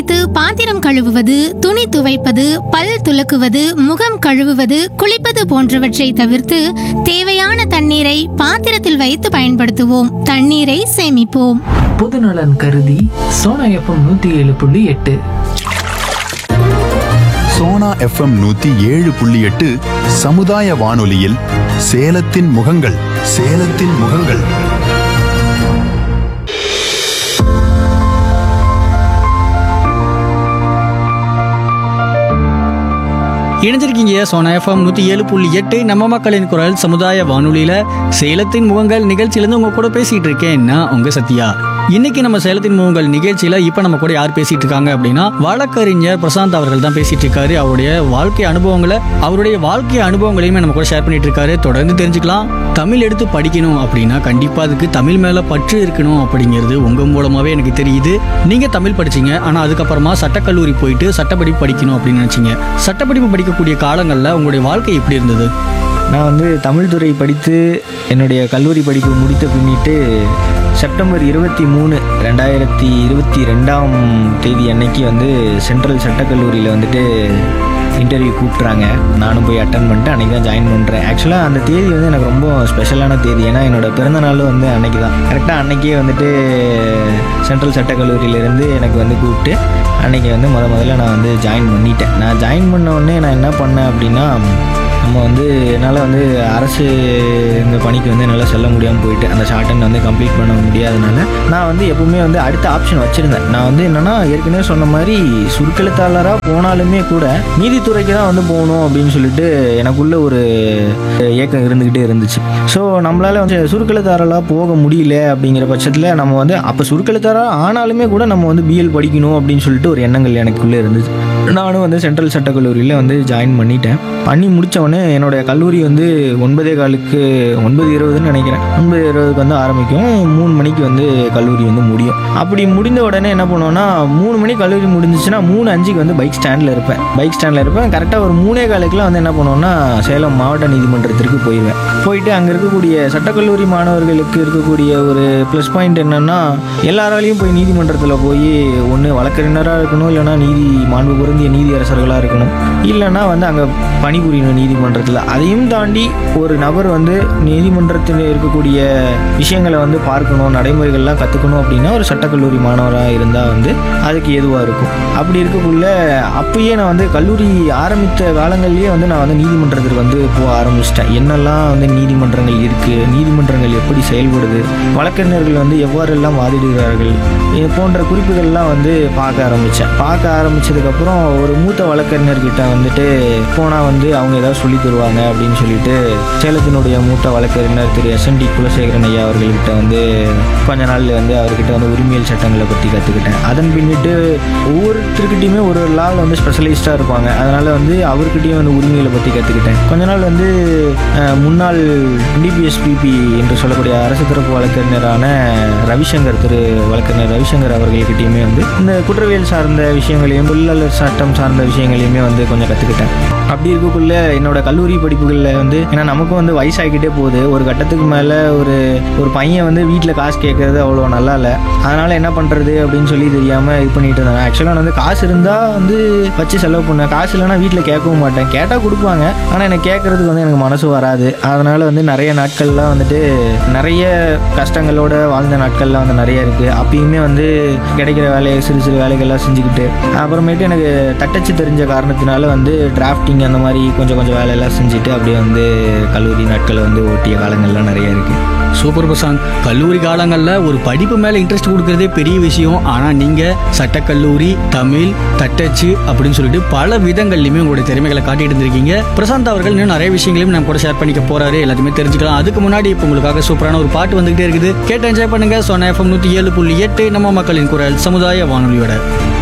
சமைத்து பாத்திரம் கழுவுவது துணி துவைப்பது பல் துலக்குவது முகம் கழுவுவது குளிப்பது போன்றவற்றை தவிர்த்து தேவையான தண்ணீரை பாத்திரத்தில் வைத்து பயன்படுத்துவோம் தண்ணீரை சேமிப்போம் பொதுநலன் கருதி சோனா எஃப்எம் நூத்தி ஏழு புள்ளி எட்டு சோனா எஃப்எம் நூத்தி ஏழு புள்ளி எட்டு சமுதாய வானொலியில் சேலத்தின் முகங்கள் சேலத்தின் முகங்கள் இணைஞ்சிருக்கீங்க சோனா எஃப்எம் நூற்றி ஏழு புள்ளி எட்டு நம்ம மக்களின் குரல் சமுதாய வானொலியில் சேலத்தின் முகங்கள் நிகழ்ச்சியிலேருந்து உங்க கூட பேசிகிட்டு இருக்கேன் நான் உங்க சத்யா இன்னைக்கு நம்ம சேலத்தின் முகங்கள் நிகழ்ச்சியில் இப்போ நம்ம கூட யார் பேசிட்டு இருக்காங்க அப்படின்னா வழக்கறிஞர் பிரசாந்த் அவர்கள் தான் பேசிட்டு இருக்காரு அவருடைய வாழ்க்கை அனுபவங்களை அவருடைய வாழ்க்கை அனுபவங்களையுமே நம்ம கூட ஷேர் பண்ணிட்டு இருக்காரு தொடர்ந்து தெரிஞ்சுக்கலாம் தமிழ் எடுத்து படிக்கணும் அப்படின்னா கண்டிப்பாக அதுக்கு தமிழ் மேலே பற்று இருக்கணும் அப்படிங்கிறது உங்கள் மூலமாகவே எனக்கு தெரியுது நீங்கள் தமிழ் படிச்சீங்க ஆனால் அதுக்கப்புறமா சட்டக்கல்லூரி போயிட்டு சட்டப்படிப்பு படிக்கணும் அப்படின்னு நினச்சிங்க சட்டப்படிப்பு படிக்கக்கூடிய காலங்களில் உங்களுடைய வாழ்க்கை எப்படி இருந்தது நான் வந்து தமிழ் துறை படித்து என்னுடைய கல்லூரி படிப்பு முடித்த பின்னிட்டு செப்டம்பர் இருபத்தி மூணு ரெண்டாயிரத்தி இருபத்தி ரெண்டாம் தேதி அன்னைக்கு வந்து சென்ட்ரல் சட்டக்கல்லூரியில் வந்துட்டு இன்டர்வியூ கூப்பிட்றாங்க நானும் போய் அட்டன் பண்ணிட்டு அன்றைக்கி தான் ஜாயின் பண்ணுறேன் ஆக்சுவலாக அந்த தேதி வந்து எனக்கு ரொம்ப ஸ்பெஷலான தேதி ஏன்னா என்னோட பிறந்த நாளும் வந்து அன்னைக்கு தான் கரெக்டாக அன்னைக்கே வந்துட்டு சென்ட்ரல் சட்டக்கல்லூரியிலேருந்து எனக்கு வந்து கூப்பிட்டு அன்னைக்கு வந்து முத முதல்ல நான் வந்து ஜாயின் பண்ணிட்டேன் நான் ஜாயின் பண்ண உடனே நான் என்ன பண்ணேன் அப்படின்னா நம்ம வந்து என்னால் வந்து அரசு இந்த பணிக்கு வந்து என்னால் செல்ல முடியாமல் போயிட்டு அந்த ஷார்ட்டன் வந்து கம்ப்ளீட் பண்ண முடியாதனால நான் வந்து எப்பவுமே வந்து அடுத்த ஆப்ஷன் வச்சுருந்தேன் நான் வந்து என்னென்னா ஏற்கனவே சொன்ன மாதிரி சுருக்கெழுத்தாளராக போனாலுமே கூட நீதித்துறைக்கு தான் வந்து போகணும் அப்படின்னு சொல்லிட்டு எனக்குள்ள ஒரு ஏக்கம் இருந்துக்கிட்டே இருந்துச்சு ஸோ நம்மளால் வந்து சுருக்கெழுத்தாளராக போக முடியல அப்படிங்கிற பட்சத்தில் நம்ம வந்து அப்போ சுருக்கெழுத்தாளராக ஆனாலுமே கூட நம்ம வந்து பிஎல் படிக்கணும் அப்படின்னு சொல்லிட்டு ஒரு எண்ணங்கள் எனக்குள்ளே இருந்துச்சு நானும் வந்து சென்ட்ரல் சட்டக்கல்லூரியில் வந்து ஜாயின் பண்ணிட்டேன் பண்ணி முடிச்ச உடனே என்னோட கல்லூரி வந்து ஒன்பதே காலுக்கு ஒன்பது இருபதுன்னு நினைக்கிறேன் ஒன்பது இருபதுக்கு வந்து ஆரம்பிக்கும் மூணு மணிக்கு வந்து கல்லூரி வந்து முடியும் அப்படி முடிந்த உடனே என்ன பண்ணுவேன்னா மூணு மணிக்கு கல்லூரி முடிஞ்சிச்சுன்னா மூணு அஞ்சுக்கு வந்து பைக் ஸ்டாண்டில் இருப்பேன் பைக் ஸ்டாண்டில் இருப்பேன் கரெக்டாக ஒரு மூணே காலுக்குலாம் வந்து என்ன பண்ணுவேன்னா சேலம் மாவட்ட நீதிமன்றத்திற்கு போயிடுவேன் போயிட்டு அங்கே இருக்கக்கூடிய சட்டக்கல்லூரி மாணவர்களுக்கு இருக்கக்கூடிய ஒரு ப்ளஸ் பாயிண்ட் என்னென்னா எல்லாராலையும் போய் நீதிமன்றத்தில் போய் ஒன்று வழக்கறிஞராக இருக்கணும் இல்லைன்னா நீதி மாண்பு பொருந்திய நீதியரசர்களாக இருக்கணும் இல்லைன்னா வந்து அங்கே பணிபுரியணும் நீதிமன்றத்தில் அதையும் தாண்டி ஒரு நபர் வந்து நீதிமன்றத்தில் இருக்கக்கூடிய விஷயங்களை வந்து பார்க்கணும் நடைமுறைகள்லாம் கற்றுக்கணும் அப்படின்னா ஒரு சட்டக்கல்லூரி மாணவராக இருந்தால் வந்து அதுக்கு ஏதுவாக இருக்கும் அப்படி இருக்கக்குள்ள அப்பயே நான் வந்து கல்லூரி ஆரம்பித்த காலங்கள்லேயே வந்து நான் வந்து நீதிமன்றத்துக்கு வந்து போக ஆரம்பிச்சிட்டேன் என்னெல்லாம் வந்து நீதிமன்றங்கள் இருக்குது நீதிமன்றங்கள் எப்படி செயல்படுது வழக்கறிஞர்கள் வந்து எவ்வாறெல்லாம் வாதிடுகிறார்கள் இது போன்ற குறிப்புகள்லாம் வந்து பார்க்க ஆரம்பித்தேன் பார்க்க ஆரம்பித்ததுக்கப்புறம் ஒரு மூத்த வழக்கறிஞர்கிட்ட வந்துட்டு போனால் வந்து அவங்க ஏதாவது சொல்லி தருவாங்க அப்படின்னு சொல்லிட்டு சேலத்தினுடைய மூத்த வழக்கறிஞர் திரு எஸ்என்டி குலசேகரன் ஐயா அவர்கள்கிட்ட வந்து கொஞ்ச நாள் வந்து அவர்கிட்ட வந்து உரிமையல் சட்டங்களை பற்றி கற்றுக்கிட்டேன் அதன் பின்னிட்டு ஒவ்வொருத்தருக்கிட்டையுமே ஒரு ஒரு லாவில் வந்து ஸ்பெஷலிஸ்ட்டாக இருப்பாங்க அதனால் வந்து அவர்கிட்டயும் வந்து உரிமைகளை பற்றி கற்றுக்கிட்டேன் கொஞ்ச நாள் வந்து அஹ், முன்னாள் டிபிஎஸ்பிபி என்று சொல்லக்கூடிய அரசு தரப்பு வழக்கறிஞரான ரவிசங்கர் திரு வழக்கறிஞர் ரவிசங்கர் அவர்கள்கிட்டயுமே வந்து இந்த குற்றவியல் சார்ந்த விஷயங்களையும் தொழிலாளர் சட்டம் சார்ந்த விஷயங்களையுமே வந்து கொஞ்சம் கற்றுக்கிட்டேன் அப்படி இருக்கக்குள்ள என்னோட கல்லூரி படிப்புகளில் வந்து ஏன்னா நமக்கும் வந்து வயசாகிக்கிட்டே போகுது ஒரு கட்டத்துக்கு மேலே ஒரு ஒரு பையன் வந்து வீட்டில் காசு கேட்கறது அவ்வளோ நல்லா இல்லை அதனால் என்ன பண்ணுறது அப்படின்னு சொல்லி தெரியாமல் இது பண்ணிட்டு இருந்தாங்க ஆக்சுவலாக நான் வந்து காசு இருந்தால் வந்து வச்சு செலவு பண்ணேன் காசு இல்லைன்னா வீட்டில் கேட்கவும் மாட்டேன் கேட்டால் கொடுப்பாங்க ஆனால் எனக்கு கேட்கறதுக்கு வந்து எனக்கு மனசு வராது அதனால் வந்து நிறைய நாட்கள்லாம் வந்துட்டு நிறைய கஷ்டங்களோட வாழ்ந்த நாட்கள்லாம் வந்து நிறைய இருக்குது அப்பயுமே வந்து கிடைக்கிற வேலையை சிறு சிறு வேலைகள்லாம் செஞ்சுக்கிட்டு அப்புறமேட்டு எனக்கு தட்டச்சு தெரிஞ்ச காரணத்தினால வந்து டிராஃப்டிங் அந்த மாதிரி கொஞ்சம் கொஞ்சம் வேலையெல்லாம் செஞ்சுட்டு அப்படியே வந்து கல்லூரி நாட்களை வந்து ஓட்டிய காலங்கள்லாம் நிறைய இருக்குது சூப்பர் பிரசாந்த் கல்லூரி காலங்களில் ஒரு படிப்பு மேலே இன்ட்ரெஸ்ட் கொடுக்கறதே பெரிய விஷயம் ஆனால் நீங்கள் சட்டக்கல்லூரி தமிழ் தட்டச்சு அப்படின்னு சொல்லிட்டு பல விதங்கள்லையுமே உங்களுடைய திறமைகளை காட்டிட்டு இருந்திருக்கீங்க பிரசாந்த் அவர்கள் இன்னும் நிறைய விஷயங்களையும் நம்ம கூட ஷேர் பண்ணிக்க போறாரு எல்லாத்தையுமே தெரிஞ்சுக்கலாம் அதுக்கு முன்னாடி இப்போ உங்களுக்காக சூப்பரான ஒரு பாட்டு வந்துகிட்டே இருக்குது கேட்டு என்ஜாய் பண்ணுங்க சொன்ன எஃப்எம் நூற்றி ஏழு புள்ளி எட்டு நம்ம மக்களின் குரல் சமுதாய வானொலியோட